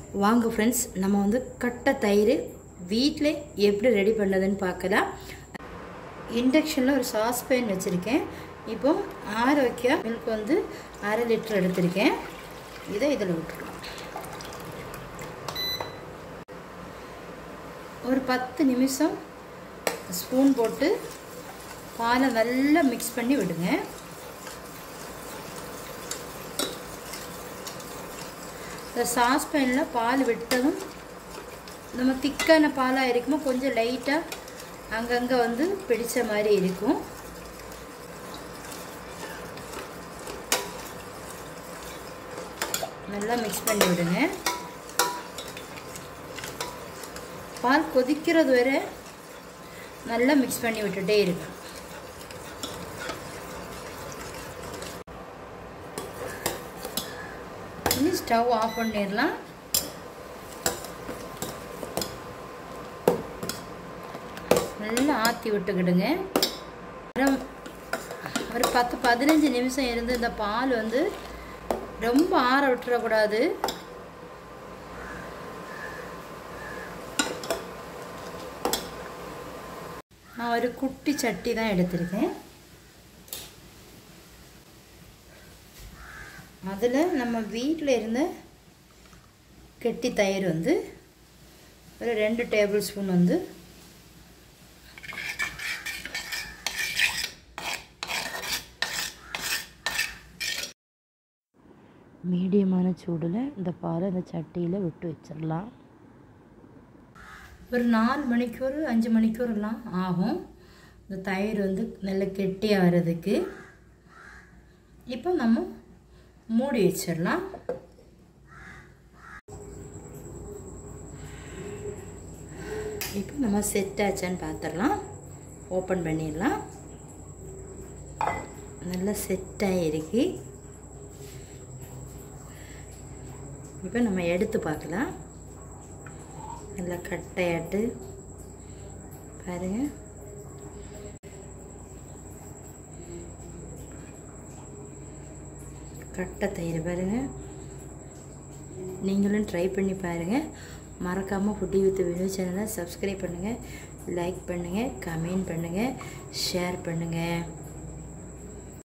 வாங்க ஃப்ரெண்ட்ஸ் நம்ம வந்து கட்டை தயிர் வீட்டில் எப்படி ரெடி பண்ணதுன்னு பார்க்கலாம் இண்டக்ஷனில் ஒரு சாஸ் பேன் வச்சுருக்கேன் இப்போ ஆற வைக்க மில்க் வந்து அரை லிட்டர் எடுத்திருக்கேன் இதை இதில் விட்டுருலாம் ஒரு பத்து நிமிஷம் ஸ்பூன் போட்டு பாலை நல்லா மிக்ஸ் பண்ணி விடுங்க இந்த சாஸ்பேனில் பால் விட்டதும் நம்ம திக்கான பாலாக இருக்குமோ கொஞ்சம் லைட்டாக அங்கங்கே வந்து பிடிச்ச மாதிரி இருக்கும் நல்லா மிக்ஸ் பண்ணி விடுங்க பால் கொதிக்கிறது வரை நல்லா மிக்ஸ் பண்ணி விட்டுட்டே இருக்கணும் இனி ஸ்டவ் ஆஃப் பண்ணிடலாம் நல்லா ஆற்றி விட்டுக்கிடுங்க ஒரு பத்து பதினஞ்சு நிமிஷம் இருந்து இந்த பால் வந்து ரொம்ப ஆற விட்டுறக்கூடாது நான் ஒரு குட்டி சட்டி தான் எடுத்திருக்கேன் அதில் நம்ம வீட்டில் இருந்த கெட்டி தயிர் வந்து ஒரு ரெண்டு டேபிள் ஸ்பூன் வந்து மீடியமான சூடில் இந்த பாலை இந்த சட்டியில் விட்டு வச்சிடலாம் ஒரு நாலு மணிக்கூர் அஞ்சு மணிக்கூர்லாம் ஆகும் இந்த தயிர் வந்து நல்ல கெட்டியாக வர்றதுக்கு இப்போ நம்ம மூடி வச்சிடலாம் இப்போ நம்ம செட் ஆச்சான்னு பார்த்துடலாம் ஓப்பன் பண்ணிடலாம் நல்லா செட் ஆகிருக்கு இப்போ நம்ம எடுத்து பார்க்கலாம் நல்லா கட்டையாட்டு பாருங்க கட்டை தயிர் பாருங்க நீங்களும் ட்ரை பண்ணி பாருங்கள் மறக்காமல் ஃபுட்டி வித் வினோ சேனலை சப்ஸ்கிரைப் பண்ணுங்கள் லைக் பண்ணுங்கள் கமெண்ட் பண்ணுங்கள் ஷேர் பண்ணுங்கள்